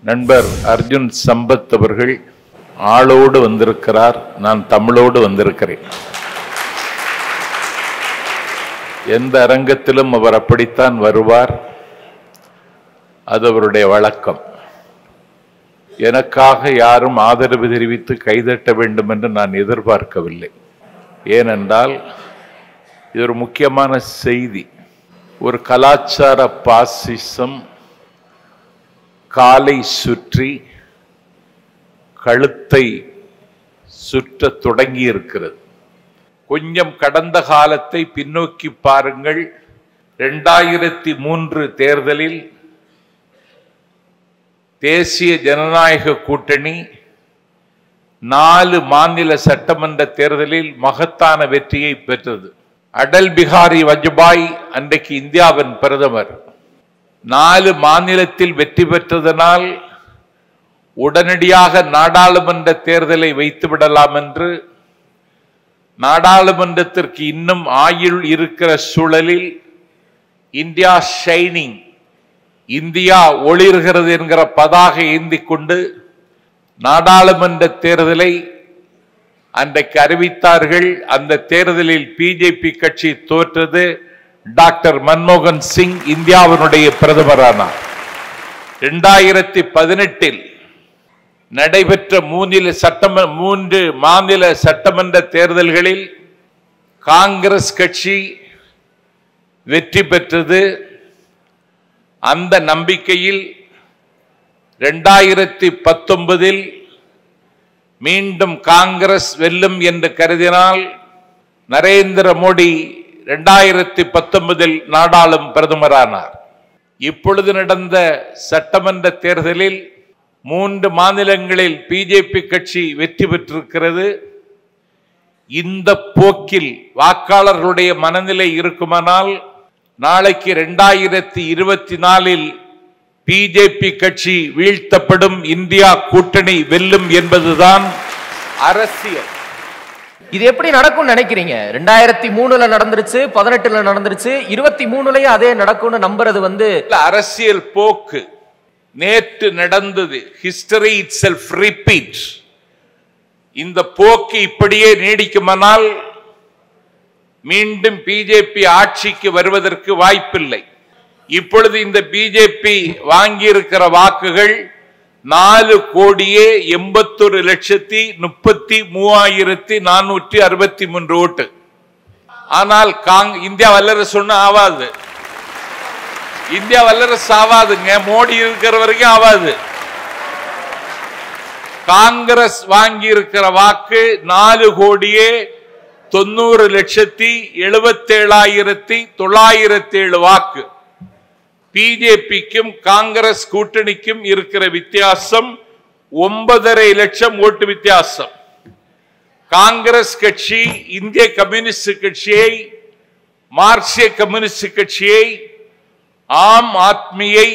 நண்பர் அர்ஜுன் சம்பத் அவர்கள் ஆளோடு வந்திருக்கிறார் நான் தமிழோடு வந்திருக்கிறேன் எந்த அரங்கத்திலும் அவர் அப்படித்தான் வருவார் அது அவருடைய வழக்கம் எனக்காக யாரும் ஆதரவு தெரிவித்து கைதட்ட வேண்டும் என்று நான் எதிர்பார்க்கவில்லை ஏனென்றால் இது ஒரு முக்கியமான செய்தி ஒரு கலாச்சார பாசிசம் காலை சுற்றி கழுத்தை சுற்ற தொடங்கி இருக்கிறது கொஞ்சம் கடந்த காலத்தை பின்னோக்கி பாருங்கள் ரெண்டாயிரத்தி மூன்று தேர்தலில் தேசிய ஜனநாயக கூட்டணி நாலு மாநில சட்டமன்ற தேர்தலில் மகத்தான வெற்றியை பெற்றது அடல் பிகாரி வாஜ்பாய் அன்றைக்கு இந்தியாவின் பிரதமர் நாலு மாநிலத்தில் வெற்றி பெற்றதனால் உடனடியாக நாடாளுமன்ற தேர்தலை வைத்து விடலாம் என்று நாடாளுமன்றத்திற்கு இன்னும் ஆயுள் இருக்கிற சூழலில் இந்தியா ஷைனிங் இந்தியா ஒளிர்கிறது என்கிற பதாக ஏந்தி கொண்டு நாடாளுமன்ற தேர்தலை அன்றைக்கு அறிவித்தார்கள் அந்த தேர்தலில் பிஜேபி கட்சி தோற்றது டாக்டர் மன்மோகன் சிங் இந்தியாவினுடைய பிரதமரானார் இரண்டாயிரத்தி பதினெட்டில் நடைபெற்ற மூന്നിல சட்டம மூன்று மாநில சட்டமன்ற தேர்தல்களில் காங்கிரஸ் கட்சி வெற்றி பெற்றது அந்த நம்பிக்கையில் ரெண்டாயிரத்தி பத்தொன்பதில் மீண்டும் காங்கிரஸ் வெல்லும் என்று கருதினால் நரேந்திர மோடி ரெண்டாயிரத்தி பத்தொன்பதில் நாடாளும் பிரதமரானார் இப்பொழுது நடந்த சட்டமன்ற தேர்தலில் மூன்று மாநிலங்களில் பிஜேபி கட்சி வெற்றி பெற்றிருக்கிறது இந்த போக்கில் வாக்காளர்களுடைய மனநிலை இருக்குமானால் நாளைக்கு ரெண்டாயிரத்தி இருபத்தி நாலில் பிஜேபி கட்சி வீழ்த்தப்படும் இந்தியா கூட்டணி வெல்லும் என்பதுதான் அரசியல் இது எப்படி நடக்கும்னு நினைக்கிறீங்க ரெண்டாயிரத்தி மூணுல நடந்துருச்சு பதினெட்டுல நடந்துருச்சு இருபத்தி மூணுலயும் அதே நடக்கும்னு நம்புறது வந்து இல்ல, அரசியல் போக்கு நேற்று நடந்தது ஹிஸ்டரி இட் செல்ஃப் ரிப்பீட் இந்த போக்கு இப்படியே நீடிக்குமானால் மீண்டும் பிஜேபி ஆட்சிக்கு வருவதற்கு வாய்ப்பில்லை இப்பொழுது இந்த பிஜேபி வாங்கியிருக்கிற வாக்குகள் நாலு கோடியே எண்பத்தொரு லட்சத்தி முப்பத்தி மூவாயிரத்தி நானூற்றி அறுபத்தி மூன்று ஓட்டு ஆனால் காங் இந்தியா வல்லரசு ஒன்றும் ஆவாது இந்தியா வல்லரசு ஆவாதுங்க மோடி இருக்கிற வரைக்கும் ஆவாது காங்கிரஸ் வாங்கி இருக்கிற வாக்கு நாலு கோடியே தொண்ணூறு லட்சத்தி எழுபத்தேழாயிரத்தி தொள்ளாயிரத்தி ஏழு வாக்கு பிஜேபிக்கும் காங்கிரஸ் கூட்டணிக்கும் இருக்கிற வித்தியாசம் ஒன்பதரை லட்சம் ஓட்டு வித்தியாசம் காங்கிரஸ் கட்சி இந்திய கம்யூனிஸ்ட் கட்சியை மார்க்சிய கம்யூனிஸ்ட் கட்சியை ஆம் ஆத்மியை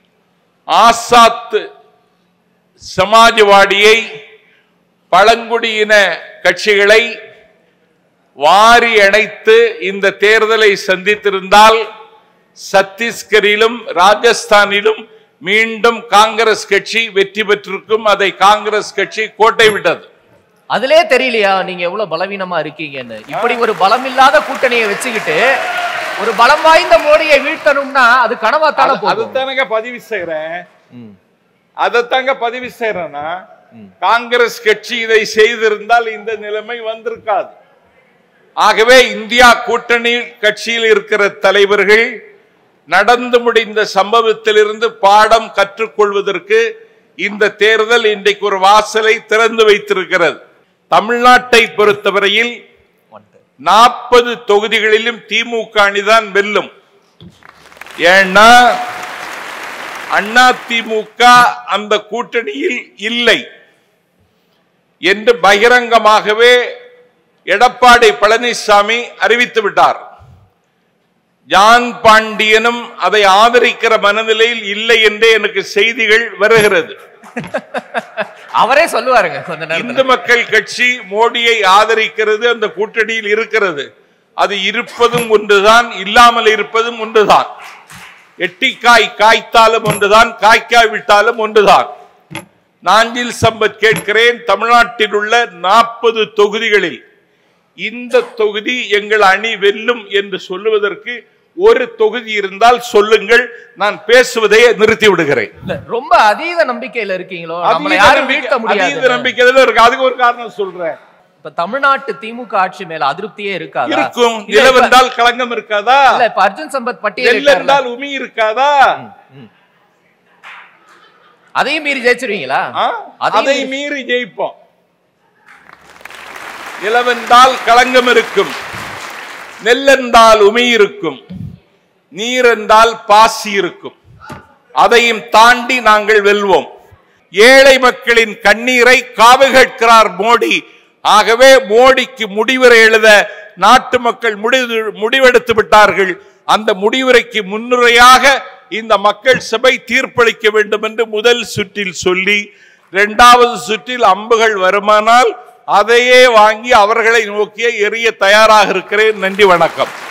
ஆசாத் சமாஜ்வாடியை பழங்குடியின கட்சிகளை வாரி அணைத்து இந்த தேர்தலை சந்தித்திருந்தால் சத்தீஸ்கரிலும் ராஜஸ்தானிலும் மீண்டும் காங்கிரஸ் கட்சி வெற்றி பெற்றிருக்கும் அதை காங்கிரஸ் கட்சி கோட்டை விட்டது அதிலே தெரியலையா நீங்க எவ்வளவு பலவீனமா இருக்கீங்கன்னு இப்படி ஒரு பலம் இல்லாத கூட்டணியை வச்சுக்கிட்டு ஒரு பலம் வாய்ந்த மோடியை வீழ்த்தணும்னா அது கனவா தானே போகும் அதுதானங்க பதிவு செய்யறேன் ம். அதைத்தாங்க பதிவு செய்யறேன்னா காங்கிரஸ் கட்சி இதை செய்திருந்தால் இந்த நிலைமை வந்திருக்காது ஆகவே இந்தியா கூட்டணி கட்சியில் இருக்கிற தலைவர்கள் நடந்து முடிந்த சம்பவத்திலிருந்து பாடம் கற்றுக்கொள்வதற்கு இந்த தேர்தல் இன்றைக்கு ஒரு வாசலை திறந்து வைத்திருக்கிறது தமிழ்நாட்டை பொறுத்தவரையில் நாற்பது தொகுதிகளிலும் திமுக அணிதான் வெல்லும் ஏன்னா அண்ணா திமுக அந்த கூட்டணியில் இல்லை என்று பகிரங்கமாகவே எடப்பாடி பழனிசாமி அறிவித்து விட்டார் ஜான் பாண்டியனும் அதை ஆதரிக்கிற மனநிலையில் இல்லை என்றே எனக்கு செய்திகள் வருகிறது அவரே சொல்லுவாருங்க கொஞ்ச இந்து நேரத்துல மக்கள் கட்சி மோடியை ஆதரிக்கிறது அந்த கூட்டணியில் இருக்கிறது அது இருப்பதும் ஒன்றுதான் இல்லாமல் இருப்பதும் ஒன்றுதான் எட்டிக்காய் காய்த்தாலும் ஒன்றுதான் காய்க்காவிட்டாலும் ஒன்றுதான் நாஞ்சில் சம்பத் கேட்கிறேன் தமிழ்நாட்டில் உள்ள நாற்பது தொகுதிகளில் இந்த தொகுதி எங்கள் அணி வெல்லும் என்று சொல்லுவதற்கு ஒரு தொகுதி இருந்தால் சொல்லுங்கள் நான் பேசுவதை நிறுத்தி விடுகிறேன் இல்ல ரொம்ப அதீத நம்பிக்கையில இருக்கீங்களோ நம்மள அதீத யாரும் நம்பிக்கை- வீழ்த்த அதீத முடியாது நம்பிக்கையில இருக்கு அதுக்கு ஒரு காரணம் சொல்றேன் இப்ப தமிழ்நாட்டு திமுக ஆட்சி மேல அதிருப்தியே இருக்காதா இருக்கும் இல்ல, இப்ப- நிலவென்றால் களங்கம் இருக்காதா இல்ல இப்ப அர்ஜுன் சம்பத் பட்டியல் நெல் என்றால் உமி இருக்காதா அதையும் மீறி ஜெயிச்சிருவீங்களா ஆ? அதையும் அதை மீறி ஜெயிப்போம் நிலவென்றால் களங்கம் இருக்கும் நெல்லென்றால் உமி இருக்கும் நீர் என்றால் பாசி இருக்கும் அதையும் தாண்டி நாங்கள் வெல்வோம் ஏழை மக்களின் கண்ணீரை காவு கேட்கிறார் மோடி ஆகவே மோடிக்கு முடிவுரை எழுத நாட்டு மக்கள் முடிவு முடிவெடுத்து விட்டார்கள் அந்த முடிவுரைக்கு முன்னுரையாக இந்த மக்கள் சபை தீர்ப்பளிக்க வேண்டும் என்று முதல் சுற்றில் சொல்லி இரண்டாவது சுற்றில் அம்புகள் வருமானால் அதையே வாங்கி அவர்களை நோக்கிய எரிய தயாராக இருக்கிறேன் நன்றி வணக்கம்